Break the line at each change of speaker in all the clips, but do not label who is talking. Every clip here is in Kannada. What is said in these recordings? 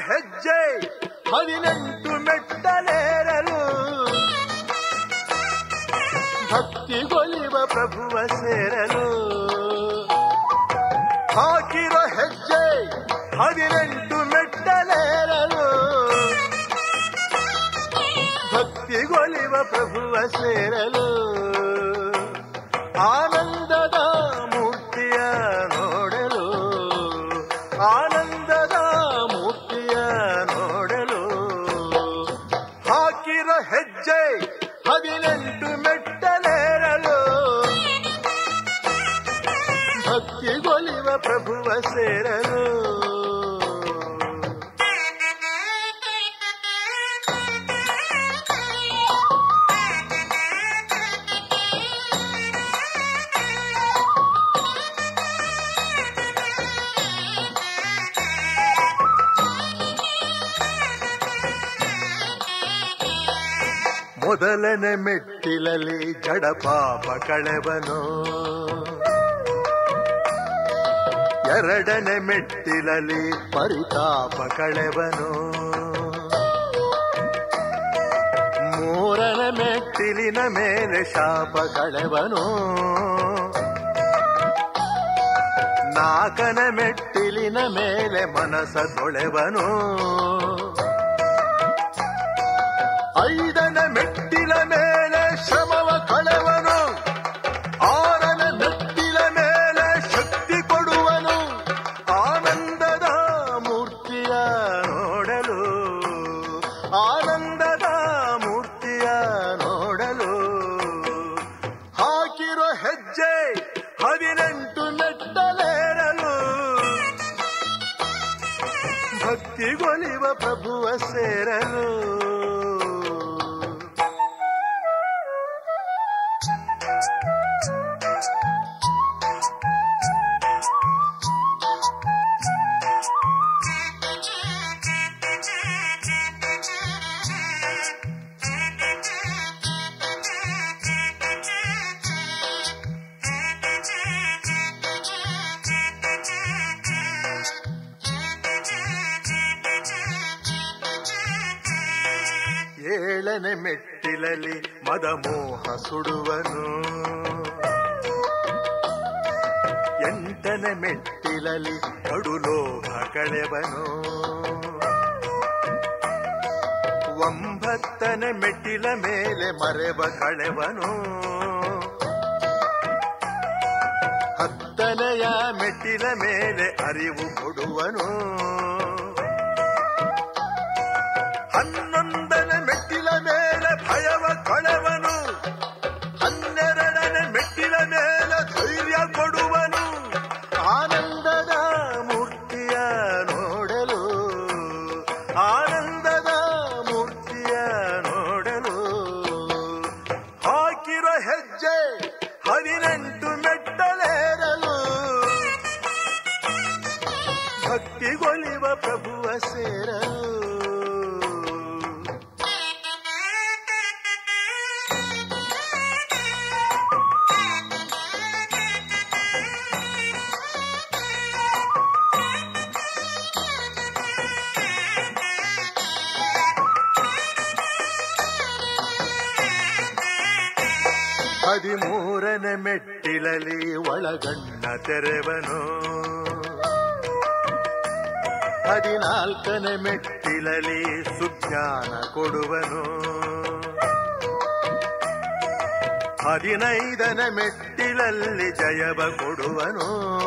ಹೆಜ್ಜೆ ಹದಿನೆಂಟು ಮೆಟ್ಟಲೇರಲು ಭಕ್ತಿಗೊಲಿವ ಪ್ರಭುವ ಸೇರಲು ಹಾಕಿರೋ ಹೆಜ್ಜೆ ಹದಿನೆಂಟು ಮೆಟ್ಟಲೇರಲು ಭಕ್ತಿಗೊಲಿವ ಪ್ರಭುವ ಸೇರಲು ಆನಂದದ ಮೂರ್ತಿಯ ನೋಡಲು ಆನಂದದ ಮೂರ್ತಿಯ ನೋಡಲು ಹಾಕಿರೋ ಹೆಜ್ಜೆ ಹದಿನೆಂಟು ಮೆಟ್ಟಲೇರಲು ಭಕ್ತಿಗೊಲಿವ ಪ್ರಭುವ ಸೇರಲು ಮೊದಲನೇ ಮೆಟ್ಟಿಲಲ್ಲಿ ಜಡಪಾಪ ಕಳೆವನು ಎರಡನೇ ಮೆಟ್ಟಿಲಲ್ಲಿ ಪರಿತಾಪ ಕಳೆವನು ಮೂರನೇ ಮೆಟ್ಟಿಲಿನ ಮೇಲೆ ಶಾಪ ಕಳೆವನು ನಾಲ್ಕನೇ ಮೆಟ್ಟಿಲಿನ ಮೇಲೆ ಮನಸ ತೊಳೆವನು ಐದನ ಮೆಟ್ಟಿಲ ಮೇಲೆ ಶ್ರಮವ ಕಳೆವನು ಆರನ ಮೆಟ್ಟಿಲ ಮೇಲೆ ಶಕ್ತಿ ಕೊಡುವನು ಆನಂದದ ಮೂರ್ತಿಯ ನೋಡಲು ಆನಂದದ ಮೂರ್ತಿಯ ನೋಡಲು ಹಾಕಿರೋ ಹೆಜ್ಜೆ ಹದಿನೆಂಟು ಮೆಟ್ಟಲೇರಲು ಭಕ್ತಿಗೊಲಿವ ಪ್ರಭುವ ಸೇರಲು ಏಳನೆ ಮೆಟ್ಟಿಲಲ್ಲಿ ಮದಮೋಹ ಸುಡುವನು ಎಂಟನೆ ಮೆಟ್ಟಿಲಲ್ಲಿ ಕಡುಲೋಭ ಕಳೆವನು ಒಂಬತ್ತನೆ ಮೆಟ್ಟಿಲ ಮೇಲೆ ಮರೆವ ಕಳೆವನು ಹತ್ತನೆಯ ಮೆಟ್ಟಿಲ ಮೇಲೆ ಅರಿವು ಕೊಡುವನು ಹನ್ನೊಂದನೇ ಮೆಟ್ಟಿಲ ಮೇಲೆ ಭಯವ ಕಳೆವನು ಹನ್ನೆರಡನೇ ಮೆಟ್ಟಿಲ ಮೇಲೆ ಧೈರ್ಯ ಕೊಡುವನು ಆನಂದದ ಮೂರ್ತಿಯ ನೋಡಲು ಆನಂದದ ಮೂರ್ತಿಯ ನೋಡಲು ಹಾಕಿರೋ ಹೆಜ್ಜೆ ಹದಿನೆಂಟು ಮೆಟ್ಟಲೇರಲು ಭಕ್ತಿಗೊಲಿವ ಪ್ರಭುವ ಸೇರಲು ಹದಿಮೂರನೇ ಮೆಟ್ಟಿಲಲಿ ಒಳಗಣ್ಣ ತೆರೆವನು ಹದಿನಾಲ್ಕನೇ ಮೆಟ್ಟಿಲಲಿ ಸುಜ್ಞಾನ ಕೊಡುವನು ಹದಿನೈದನೇ ಮೆಟ್ಟಿಲಲ್ಲಿ ಜಯವ ಕೊಡುವನು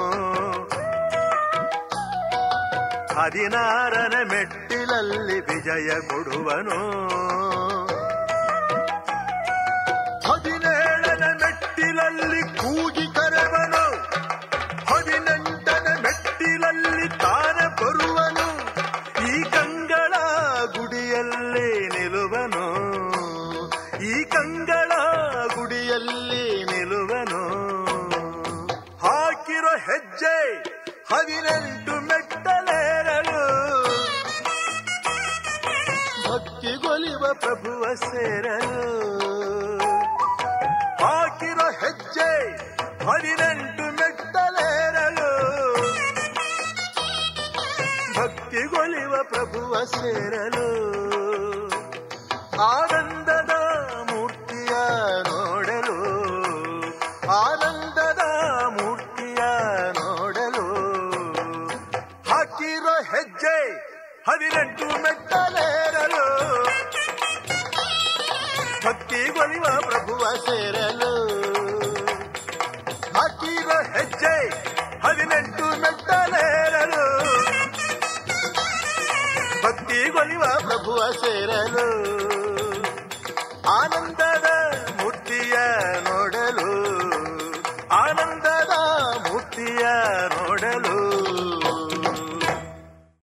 ಹದಿನಾರನೇ ಮೆಟ್ಟಿಲಲ್ಲಿ ವಿಜಯ ಕೊಡುವನು ಹದಿನೇಳನ ಮೆಟ್ಟಿಲಲ್ಲಿ ಕೂಗಿ ಕರೆವನು ಹದಿನೆಂಟನ ಮೆಟ್ಟಿಲಲ್ಲಿ ತಾನೆ ಬರುವನು ಈ ಕಂಗಳ ಗುಡಿಯಲ್ಲಿ ನಿಲ್ಲುವನು ಈ ಕಂಗಳ ಗುಡಿಯಲ್ಲಿ ನಿಲ್ಲುವನು ಹಾಕಿರೋ ಹೆಜ್ಜೆ ಹದಿನೆಂಟು ಮೆಟ್ಟಲೇರಲು ಭಕ್ತಿಗೊಲಿವ ಪ್ರಭುವ ಸೇರಲು ಪ್ರಭುವ ಸೇರಲು ಆನಂದದ ಮೂರ್ತಿಯ ನೋಡಲು ಆನಂದದ ಮೂರ್ತಿಯ ನೋಡಲು ಹಾಕಿರೋ ಹೆಜ್ಜೆ ಹದಿನೆಂಟು ಮೆಟ್ಟಲೇರಲು ಭಕ್ತಿ ಗೊಲಿವ ಪ್ರಭುವ ಸೇರಲು ಹಾಕಿರೋ ಹೆಜ್ಜೆ ಹದಿನೆಂಟು ಮೆಟ್ಟಲೇರಲು ಭಕ್ತಿ ಗೊಲಿವ ಪ್ರಭುವ ಸೇರಲು ಆನಂದದ ಮೂರ್ತಿಯ ನೋಡಲು ಆನಂದದ ಮೂರ್ತಿಯ